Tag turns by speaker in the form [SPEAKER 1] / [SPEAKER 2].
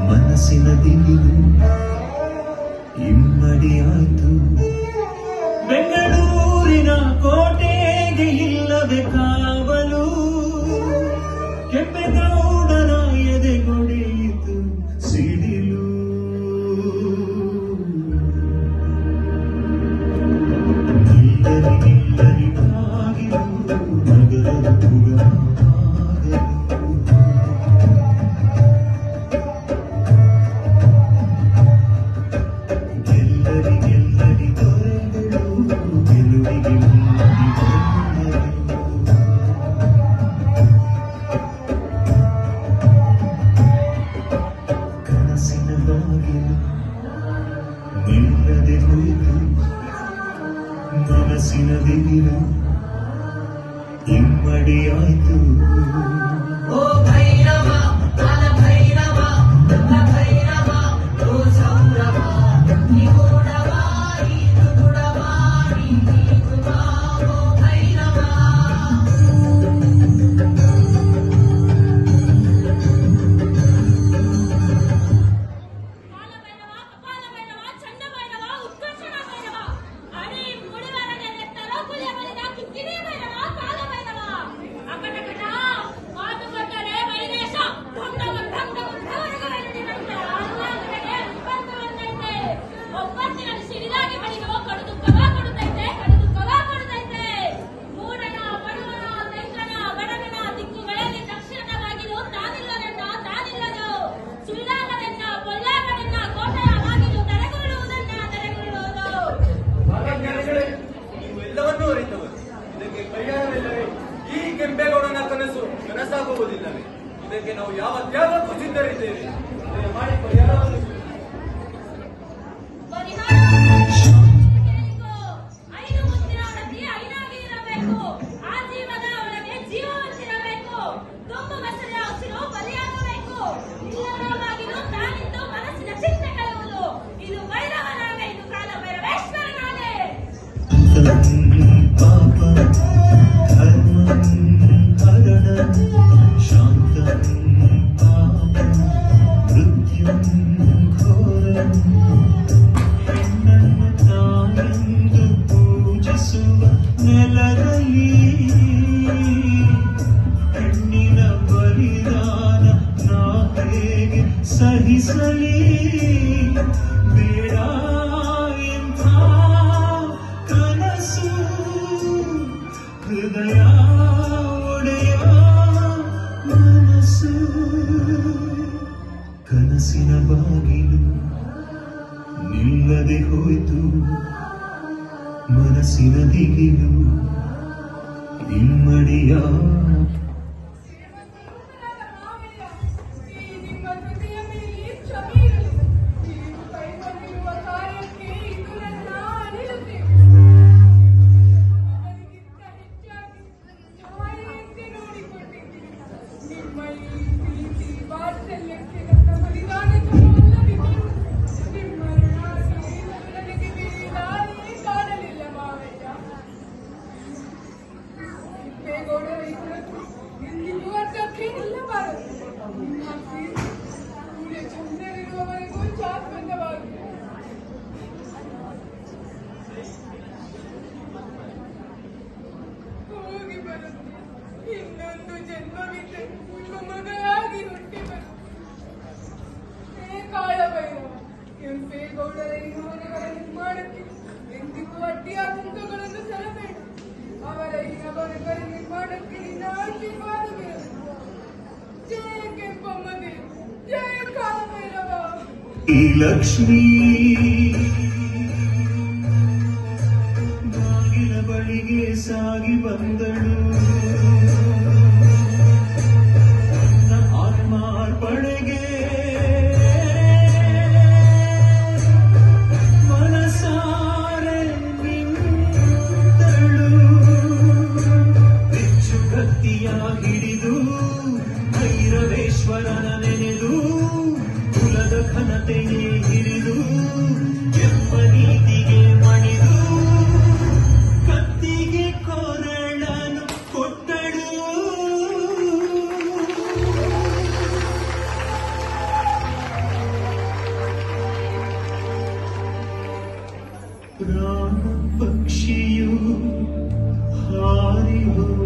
[SPEAKER 1] ಮನಸ್ಸಿನ ದಿಗಿಲು ಇಮ್ಮಡಿಯಾಯ್ತು ಬೆಂಗಳೂರಿನ ಕೋಟೆಗೆ ಇಲ್ಲದೆ ಕಾವಲು ಕೆಂಪೇಗೌಡರ ಎದೆಗೊಡೆಯಿತು ಸಿಡಿಲು ನಿಲ್ಲರಿ ನಿಲ್ಲರಿ ಬಾಗಿಲು ನಗರದ ಪುಗಾಗಲು ಗೆಲ್ಲರಿ ಗೆಲ್ಲರಿ ದೊರೆಗಳು ಗೆಲುವಿಗೆ ಮುಂದೆ ಬಂದರು ಕನಸಿನ ಬಾಗಿಲು ನಿಲ್ಲದೆ ಹೋಯಿತು ಮನಸ್ಸಿನ ದಿಗಿಲು ಇಮ್ಮಡಿಯಾಯ್ತು
[SPEAKER 2] ಓ ಭೈರವ ಕಾಲ ಭೈರವ ನನ್ನ ಭೈರವ ಓ ಸೌರವ ಈ ಗುಡವ ಇದು ಗುಡವ ಇದು ಬಾ ಓ ಭೈರವ
[SPEAKER 3] ಕಾಲಭೈರವ ಕಪಾಲಭೈರವ ಚಂಡಭೈರವ ಉತ್ಕರ್ಷಣ ಭೈರವ ಅಡಿ ಮುಡಿವರಗೆ ನೆತ್ತಲ ಕುಲಿಯ ಬಲಿದ ಕಿಕ್ಕಿರಿ ಭೈರವ ಕಾಲಭೈರವ ಅಕಟಕಟ ಮಾತು ಕೊಟ್ಟರೆ ವೈದೇಶ ಢಂಡವನ್ ಢಂಡವನ್ ಢವರಗಳೆರಡಿನಂತೆ ಆರುವಾಗಲೆಗೆ ಬಂದು ಬಂದೈತೆ ಒಬ್ಬತ್ತಿನಲ್ಲಿ ಸಿರಿದಾಗಿ ಬಳಿಗವ ಕಡುದುಕ್ಕವ ಕೊಡುತ್ತೈತೆ ಕಡುದುಕ್ಕವ ಕೊಡುತ್ತೈತೆ ಮೂಡಣ ಬಡವನ ದೈತ್ರನ ಬಡವನ ದಿಕ್ಕುಗಳಲ್ಲಿ ದಕ್ಷಿಣದ ಬಾಗಿಲು ತಾನಿಲ್ಲದೆನ್ನ ತಾನಿಲ್ಲದು ಸುಳಿದಾಗದೆನ್ನ ಪೊಲ್ಲಾಗದೆನ್ನ ಕೋಟೆಯ ಬಾಗಿಲು ತೆರೆಗೊಳ್ಳುವುದನ್ನ ತೆರೆಗೊಳ್ಳುವುದು
[SPEAKER 4] ಭಾಗಜ್ಞಾನಿಗಳೇ ನೀವು ಎಲ್ಲವನ್ನೂ ಅರಿತವರು ಇದಕ್ಕೆ ಪರಿಹಾರವಿಲ್ಲವೇ ಈ ಕೆಂಪೇಗೌಡನ ಕನಸು ಕನಸಾಗುವುದಿಲ್ಲವೇ ಇದಕ್ಕೆ ನಾವು ಯಾವ ತ್ಯಾಗಕ್ಕೂ ಸಿದ್ಧರಿದ್ದೇವೆ ದಯಮಾಡಿ ಪರಿಹಾರವನ್ನು ತಿಳಿಸಿ.
[SPEAKER 3] ಪರಿಹಾರ ಐದು ಮುತ್ತಿನ ಒಡತಿ ಐನಾಗಿ ಇರಬೇಕು ಆ ಜೀವದ ಒಳಗೆ ಜೀವ ಹೊಂದಿರಬೇಕು ತುಂಬು ಬಸರೆ ಹಸಿರು ಬಲಿಯಾಗಬೇಕು ಇಲ್ಲದ ಬಾಗಿಲು ತಾನಿದ್ದು ಮನಸ್ಸಿನ ಚಿಂತೆ ಕಳೆಯುವುದು ಇದು ಭೈರವನಾಗೆ ಇದು ಕಾಲ ಭೈರವೇಶ್ವರನಾಗೆ
[SPEAKER 1] ಪಾಪಂ ಧರ್ಮಂ ಹರಣಂ ಶಾಂತಂ ಪಾಪಂ ಮೃತ್ಯುಂ ಘೋರಂ ಹೆಣ್ಣನ್ನು ತಾನೆಂದು ಪೂಜಿಸುವ ನೆಲದಲ್ಲಿ ಹೆಣ್ಣಿನ ಬಲಿದಾನ ನಾ ಹೇಗೆ ಸಹಿಸಲಿ ಬೇಡ ಎಂಥ ಕನಸು ಹೃದಯ ಒಡೆಯ ಮನಸ್ಸು ಕನಸಿನ ಬಾಗಿಲು ನಿಲ್ಲದೆ ಹೋಯ್ತು ಮನಸ್ಸಿನ ದಿಗಿಲು ಇಮ್ಮಡಿಯ
[SPEAKER 5] ಈ ನಿಮ್ಮ ಕೃತಿಯ ಮೇಲೆ ಕ್ಷಮೆ ಇರಲಿ. ನೀವು ಕೈಗೊಂಡಿರುವ ಕಾರ್ಯಕ್ಕೆ ಇದು ನನ್ನ ಅನಿಲತೆ. ಅದಕ್ಕಿಂತ ಹೆಚ್ಚಾಗಿ ತಾಯಿಯಂತೆ ನೋಡಿಕೊಂಡಿದ್ದೀನಿ. ನಿಮ್ಮ ಈ ಪ್ರೀತಿ ವಾತ್ಸಲ್ಯಕ್ಕೆ ನನ್ನ ಬಲಿದಾನ ಸಮವಲ್ಲವಿದೆ. ನಿಮ್ಮ ಋಣ ತೀರಿಸಲು ನನಗೆ ಬೇರೆ ದಾರಿಯೇ ಕಾಣಲಿಲ್ಲ ಮಾವಯ್ಯ ಬೇಗೌಡರ ಈ ಕುರಿತು ಎಂದಿಗೂ ಅರ್ಥಕ್ಕೆ ನಿಲ್ಲಬಾರದು ನಿಮ್ಮ ಪ್ರೀತಿ ಸೂರ್ಯ ಚಂದ್ರರಿರುವವರೆಗೂ ಶಾಶ್ವತವಾಗಿದೆ ಹೋಗಿ ಬರುತ್ತೆ ಇನ್ನೊಂದು ಜನ್ಮವಿದೆ ನಿಮ್ಮ ಮಗಳಾಗಿ ಹುಟ್ಟಿ ಬರುತ್ತೆ ಹೇ ಕಾಳಭೈರವ ಕೆಂಪೇಗೌಡರ ಈ ಭವನಗಳ ನಿರ್ಮಾಣಕ್ಕೆ ಎಂದಿಗೂ ಅಡ್ಡಿಯಾತಂಕಗಳನ್ನು ತರಬೇಡ ಅವರ ಈ ಭವನಗಳ ನಿರ್ಮಾಣಕ್ಕೆ ನಿನ್ನ ಆಶೀರ್ವಾದವಿರಲಿ ಜಯ ಕೆಂಪಮ್ಮ ದೇವಿ ಜಯ ಕಾಳಭೈರವ
[SPEAKER 1] ಈ ಲಕ್ಷ್ಮೀ ಬಾಗಿಲ ಬಳಿಗೆ ಸಾಗಿ ಬಂದಳು ನನ್ನ ಆತ್ಮಾರ್ಪಣೆಗೆ ಮನಸಾರೆ ನಿಂತಳು ಬಿಚ್ಚುಗತ್ತಿಯ ಹಿಡಿದು ಭೈರವೇಶ್ವರನ ನೆನೆದು ಕುಲದ ಘನತೆಗೆ ಹಿಡಿದು ಎಂಬ ನೀತಿಗೆ ಮಣಿದು ಕತ್ತಿಗೆ ಕೊರಳನು ಪ್ರಾಣ ಪಕ್ಷಿಯು ಹಾರಿ ಹೋಗಿದೆ